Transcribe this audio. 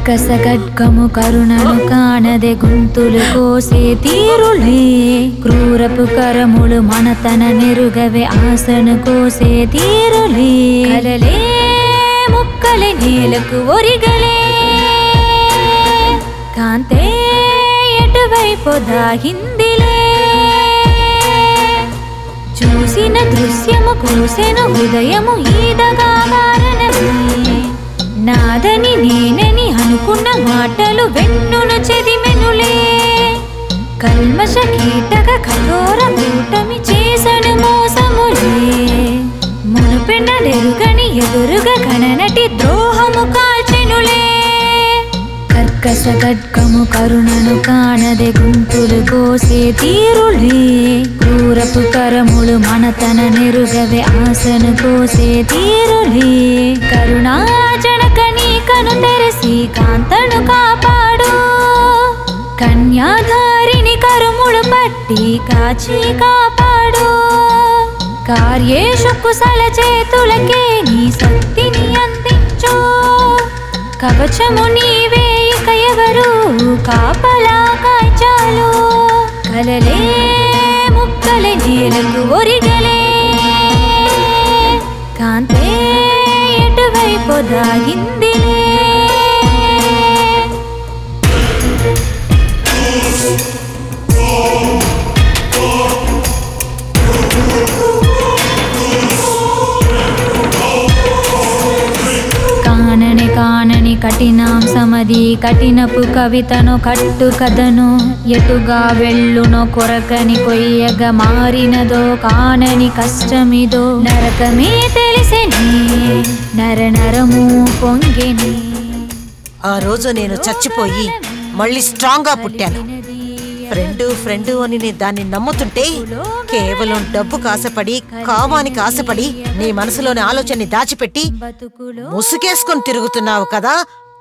కర్కస ఖడ్గము కరుణను కానదే గొంతులు కోసే తీరులే క్రూరపు కరములు మనతన నెరుగవే ఆసను కోసే తీరులే కలలే ముక్కలే నేలకు ఒరిగలే కాంతే ఎటువైపు దాగిందిలే చూసిన దృశ్యము కోసెను హృదయము ఈదగా కారణమే నాదని నేనని అనుకున్న మాటలు వెన్నును చెదిమెనులే కల్మష కీటక కఠోర కూటమి చేసను మోసములే మునుపెన్నడెరుగని ఎదురుగా కననటి ద్రోహము కాల్చెనులే కర్కస ఖడ్గము కరుణను కానదే గుంతులు కోసే తీరులే క్రూరపు కరములు మనతన నెరుగవే ఆశను కోసే తీరులే కరుణాజనక నీ కను తెరసి కాంతను కాపాడు కన్యాధారిని కరుములు పట్టి కాచి కాపాడు కార్యేషు కుశల చేతులకే నీ శక్తిని అందించు కవచము నీవే ఇక ఎవరు కాపలా కాచాలు కలలే ముక్కలే నేలకు ఒరిగలే కాంతే ఎటువైపు దాగిందిలే కానని కానని కఠినాంశమది కఠినపు కవితను కట్టు కథను ఎటుగా వెళ్ళునో కొరకని కొయ్యగా మారినదో కానని కష్టమిదో నరకమే తెలిసెని నర నరము పొంగెని ఆ రోజు నేను చచ్చిపోయి మళ్ళీ స్ట్రాంగ్ గా పుట్టాను ఫ్రెండ్ ఫ్రెండ్ అని నీ దాన్ని నమ్ముతుంటే కేవలం డబ్బు కాసపడి కామానికి ఆశపడి నీ మనసులోని ఆలోచనని దాచిపెట్టి బతుకులో ముసుగేసుకొని తిరుగుతున్నావు కదా